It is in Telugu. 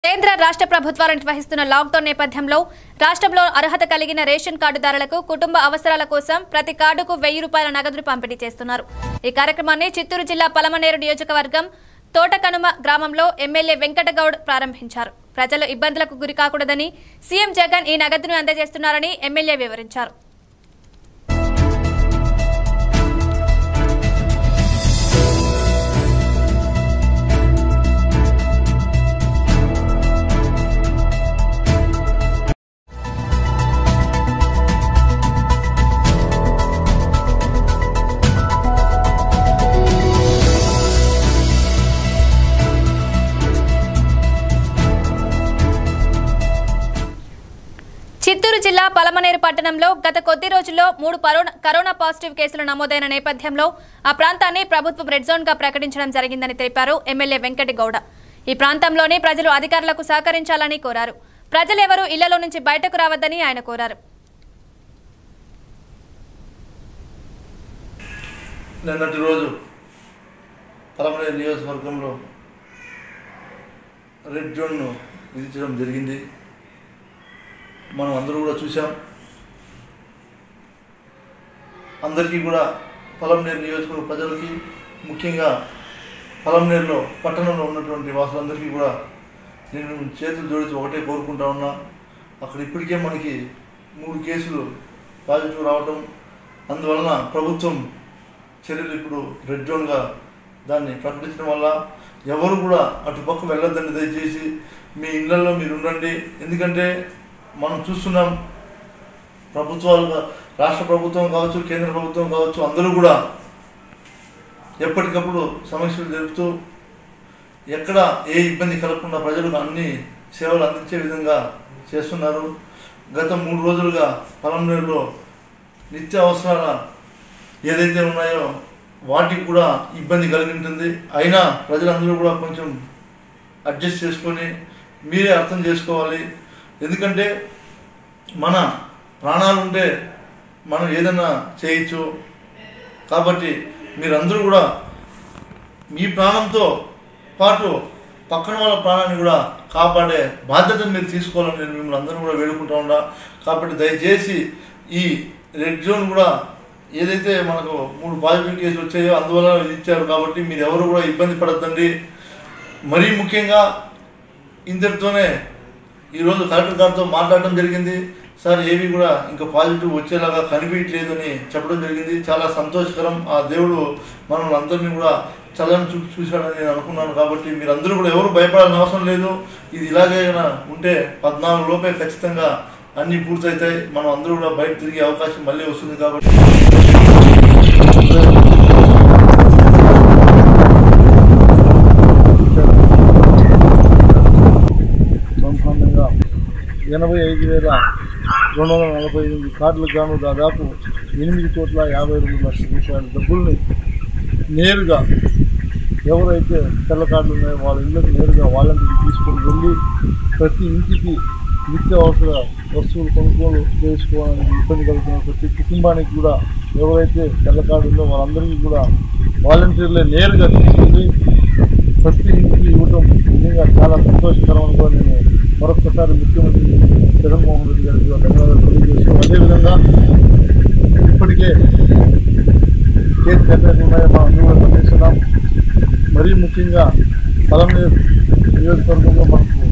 కేంద్ర రాష్ట్ర ప్రభుత్వాలు నిర్వహిస్తున్న లాక్డౌన్ నేపథ్యంలో రాష్ట్రంలో అర్హత కలిగిన రేషన్ కార్డుదారులకు కుటుంబ అవసరాల కోసం ప్రతి కార్డుకు వెయ్యి రూపాయల నగదును పంపిణీ చేస్తున్నారు ఈ కార్యక్రమాన్ని చిత్తూరు జిల్లా పలమనేరు నియోజకవర్గం తోటకనుమ గ్రామంలో ఎమ్మెల్యే వెంకటగౌడ్ ప్రారంభించారు ప్రజలు ఇబ్బందులకు గురి కాకూడదని సీఎం జగన్ ఈ నగదును అందజేస్తున్నారని ఎమ్మెల్యే వివరించారు చిత్తూరు జిల్లా పలమనేరు పట్టణంలో గత కొద్ది రోజుల్లో మూడు పరోనా- కరోనా పాజిటివ్ కేసులు నమోదైన నేపథ్యంలో ఆ ప్రాంతాన్ని ప్రభుత్వం రెడ్ జోన్ గా ప్రకటించడం జరిగిందని తెలిపారు ఎమ్మెల్యే వెంకటి గౌడ ఈ ప్రాంతంలోని ప్రజలు అధికారులకు సహకరించాలని కోరారు ప్రజలెవరూ ఇళ్లలో నుంచి బయటకు రావద్దని ఆయన కోరారు నిన్నటి రోజు పలమనేరు నియోజకవర్గంలో రెడ్ జోన్ను విధించడం జరిగింది మనం అందరూ కూడా చూసాం అందరికీ కూడా పలమనేరు నియోజకవర్గ ప్రజలకి ముఖ్యంగా పలమనేరులో పట్టణంలో ఉన్నటువంటి వాసులందరికీ కూడా నేను చేతులు జోడించి ఒకటే కోరుకుంటా ఉన్నా అక్కడ ఇప్పటికే మనకి మూడు కేసులు పాజిటివ్ రావటం అందువలన ప్రభుత్వం చర్యలు ఇప్పుడు రెడ్ జోన్గా దాన్ని ప్రకటించడం వల్ల ఎవరు కూడా అటుపక్క వెళ్ళొద్దండి దయచేసి మీ ఇళ్లలో మీరు ఉండండి ఎందుకంటే మనం చూస్తున్నాం ప్రభుత్వాలు రాష్ట్ర ప్రభుత్వం కావచ్చు కేంద్ర ప్రభుత్వం కావచ్చు అందరూ కూడా ఎప్పటికప్పుడు సమీక్షలు జరుపుతూ ఎక్కడ ఏ ఇబ్బంది కలగకుండా ప్రజలకు అన్ని సేవలు అందించే విధంగా చేస్తున్నారు గత మూడు రోజులుగా పొలంనేరులో నిత్య అవసరాల ఏదైతే ఉన్నాయో వాటికి కూడా ఇబ్బంది కలిగి ఉంటుంది అయినా ప్రజలందరూ కూడా కొంచెం అడ్జస్ట్ చేసుకొని మీరే అర్థం చేసుకోవాలి ఎందుకంటే మన ప్రాణాలు ఉంటే మనం ఏదైనా చేయొచ్చు కాబట్టి మీరందరూ కూడా మీ ప్రాణంతో పాటు పక్కన వాళ్ళ ప్రాణాన్ని కూడా కాపాడే బాధ్యతను మీరు తీసుకోవాలని నేను మిమ్మల్ని అందరూ కూడా వేడుకుంటా ఉన్నా కాబట్టి దయచేసి ఈ రెడ్ జోన్ కూడా ఏదైతే మనకు మూడు పాజిటివ్ కేసులు వచ్చాయో అందువల్ల ఇది ఇచ్చారు కాబట్టి మీరు ఎవరు కూడా ఇబ్బంది పడద్దండి మరీ ముఖ్యంగా ఇంతటితోనే ఈరోజు కలెక్టర్ గారితో మాట్లాడడం జరిగింది సార్ ఏవి కూడా ఇంకా పాజిటివ్ వచ్చేలాగా కనిపించలేదు అని చెప్పడం జరిగింది చాలా సంతోషకరం ఆ దేవుడు మనల్ని అందరినీ కూడా చల్లని చూపు చూశాడని నేను అనుకున్నాను కాబట్టి మీరందరూ కూడా ఎవరు భయపడాల్సిన అవసరం లేదు ఇది ఇలాగే గన ఉంటే పద్నాలుగు లోపే ఖచ్చితంగా అన్నీ పూర్తవుతాయి మనం అందరూ కూడా బయట తిరిగే అవకాశం మళ్ళీ వస్తుంది కాబట్టి బ్రహ్మాండంగా ఎనభై ఐదు వేల రెండు వందల నలభై ఎనిమిది కార్డులకు గాను దాదాపు ఎనిమిది కోట్ల యాభై రెండు లక్షల రూపాయల డబ్బుల్ని నేరుగా ఎవరైతే తెల్ల కార్డులు ఉన్నాయో వాళ్ళ ఇళ్ళకి నేరుగా వాలంటీర్లు తీసుకొని వెళ్ళి ప్రతి ఇంటికి నిత్య అవసర వస్తువులు కొనుగోలు చేసుకోవడానికి ఇబ్బంది కలుగుతున్న ప్రతి కుటుంబానికి కూడా ఎవరైతే తెల్ల కార్డు ఉందో వాళ్ళందరికీ కూడా వాలంటీర్లే నేరుగా తీసుకెళ్ళి ప్రతి ఇంటికి ఇవ్వటం నిజంగా చాలా సంతోషకరం అని కూడా నేను మరొకసారి ముఖ్యమంత్రి జగన్మోహన్ రెడ్డి గారికి కూడా ధన్యవాదాలు తెలియజేస్తూ అదేవిధంగా ఇప్పటికే కేసు ఎక్కడెక్కడ ఉన్నాయో మనం అన్ని కూడా గమనిస్తున్నాం మరీ ముఖ్యంగా పలమనేరు నియోజకవర్గంలో మనకు